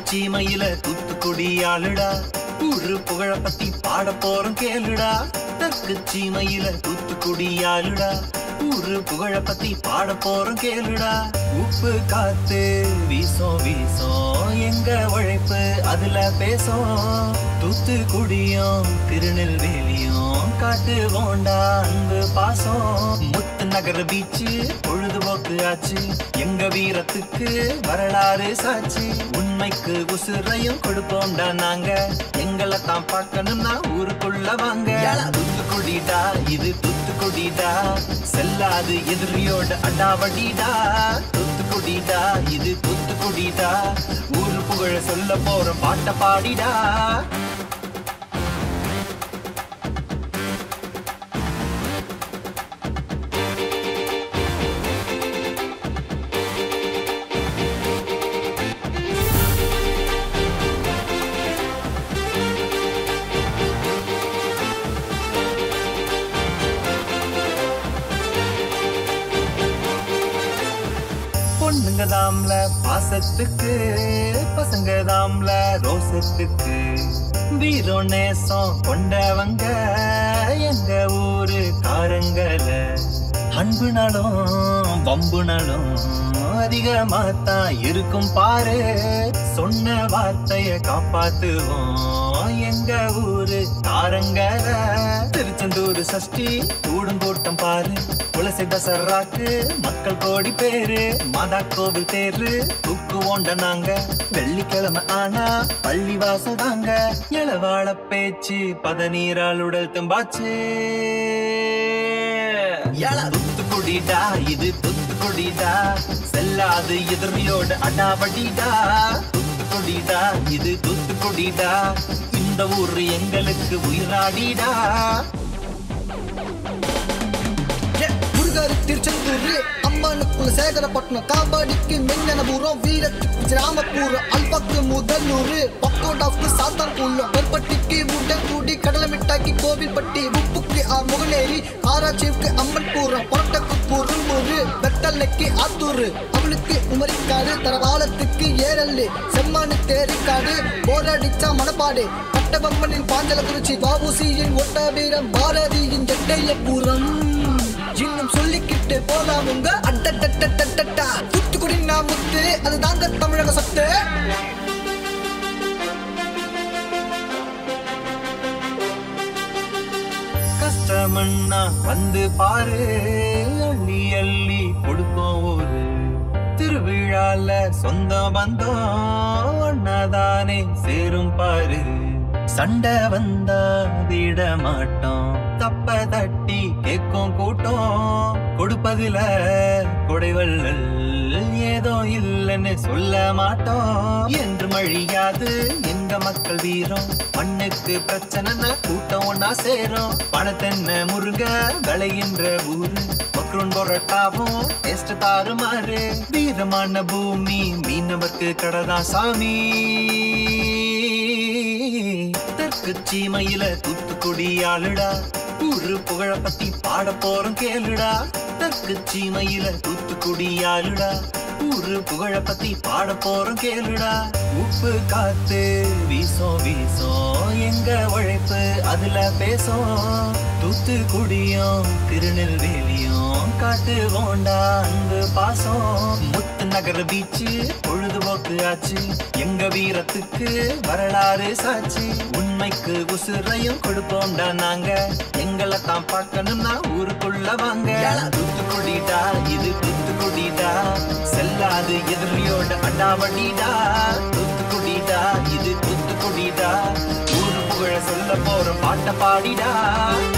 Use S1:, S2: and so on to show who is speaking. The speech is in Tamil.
S1: சீமையில தூத்துக்குடி ஆளுடா ஊரு புகழ பத்தி பாட போறோம் கேளுடா தெற்கு சீமையில தூத்துக்குடி ஆளுடா ஊரு புகழ பத்தி பாட போறோம் கேளுடா உப்பு காத்து வீசும் வீசும் எங்க உழைப்பு அதுல பேசும் தூத்துக்குடியும் திருநெல்வேலியும் காட்டு போண்டா அன்பு பாசம் முத்து நகர பீச்சு பொழுதுபோக்கு ஆச்சு எங்க வீரத்துக்கு வரலாறு சாட்சி உண்மைக்கு உசுரையும் கொடுப்போம்டா நாங்க எங்களை தான் பார்க்கணும்னா ஊருக்குள்ள வாங்க தூத்துக்குடிடா இது தூத்துக்குடிடா செல்லாது எதிரியோட அடாவடிடா தூத்துக்குடிடா இது தூத்துக்குடிடா ஊரு புகழ சொல்ல போற பாட்ட பாடிடா பொண்ணுங்க தாம்ல பாசத்துக்கு பசங்க தாம்ல ரோசத்துக்கு வீரோ நேசம் கொண்டவங்க எங்க ஊரு காரங்கள அன்புனாலும் வம்புனாலும் அதிகமாத்தான் இருக்கும் பாரு சொன்ன வார்த்தைய காப்பாத்துவோம் எங்க ஊரு காரங்கள திருச்செந்தூர் சஷ்டி கூடும் கூட்டம் பாரு குலசை தசராக்கு மக்கள் கோடி பேரு மாதா கோவில் தேரு தூக்கு ஓண்ட நாங்க வெள்ளிக்கிழமை ஆனா பள்ளி வாசதாங்க இளவாழ பேச்சு பதநீரால் உடல் தும்பாச்சு தூத்துக்குடிடா இது தூத்துக்குடிடா செல்லாது எதிரியோட அடாவடிடா தூத்துக்குடிடா இது தூத்துக்குடிடா இந்த ஊரு எங்களுக்கு உயிராடிடா
S2: முருகர் திருச்செந்தூர் அம்மனுக்குள்ள சேகரப்பட்டினம் காபாடிக்கு மெஞ்சனபுரம் வீரத்துக்கு ராமபுரம் அல்பாக்கு முதலூர் பக்கோடாவுக்கு சாத்தான்குள்ளம் கருப்பட்டிக்கு முட்டங்குடி கடலை மிட்டாக்கி கோவில்பட்டி உப்புக்கு ஆர் முகநேரி ஆராய்ச்சிக்கு அம்மன்புரம் பொரட்டக்கு பொருள்மூர் வெட்டல்லைக்கு ஆத்தூர் அவளுக்கு உமரிக்காடு தரவாளத்துக்கு ஏரல்லு செம்மானு தேரிக்காடு போராடிச்சா மணப்பாடு கட்டபொம்மனின் பாஞ்சலகுறிச்சி பாபுசியின் ஒட்ட வீரம் பாரதியின் எட்டையபுரம் இன்னும் சொல்லிக்கிட்டு போலாமுங்க அட்டட்டட்டட்டட்டா தூத்துக்குடி நான் முத்து அது தாங்க தமிழக சொத்து
S1: கஷ்டமண்ணா வந்து பாரு அள்ளி அள்ளி கொடுப்போம் ஊரு திருவிழால சொந்த பந்தம் ஒன்னாதானே சேரும் பாரு சண்டை வந்தா திட மாட்டோம் தப்ப தட்டி கேட்கும் கூட்டம் கொடுப்பதில கொடைவள்ளல் ஏதோ இல்லைன்னு சொல்ல மாட்டோம் என்று மழியாது எங்க மக்கள் வீரம் மண்ணுக்கு பிரச்சனைனா கூட்டம் ஒன்னா சேரும் பணத்தென்ன முருங்க விளைகின்ற ஊரு மக்ரூன் பொரட்டாவும் டேஸ்ட் தாறுமாறு வீரமான பூமி மீனவர்க்கு கடதா சாமி தெற்கு சீமையில தூத்துக்குடி ஆளுடா ஊரு புகழ பத்தி பாட போறோம் கேளுடா தெற்கு சீமையில தூத்துக்குடி ஆளுடா ஊரு புகழ பத்தி பாட போறோம் கேளுடா உப்பு காத்து வீசும் வீசும் எங்க உழைப்பு அதுல பேசும் தூத்துக்குடியும் திருநெல்வேலியும் காட்டு போண்டா அன்பு பாசம் முத்து நகர பீச்சு பொழுதுபோக்கு ஆச்சு எங்க வீரத்துக்கு வரலாறு சாட்சி உண்மைக்கு உசுரையும் கொடுப்போம்டா நாங்க எங்களை தான் பார்க்கணும்னா ஊருக்குள்ள வாங்க தூத்துக்குடிடா இது தூத்துக்குடிடா செல்லாது எதிரியோட அடாவடிடா தூத்துக்குடிடா இது தூத்துக்குடிடா ஊரு புகழ சொல்ல போற பாட்ட பாடிடா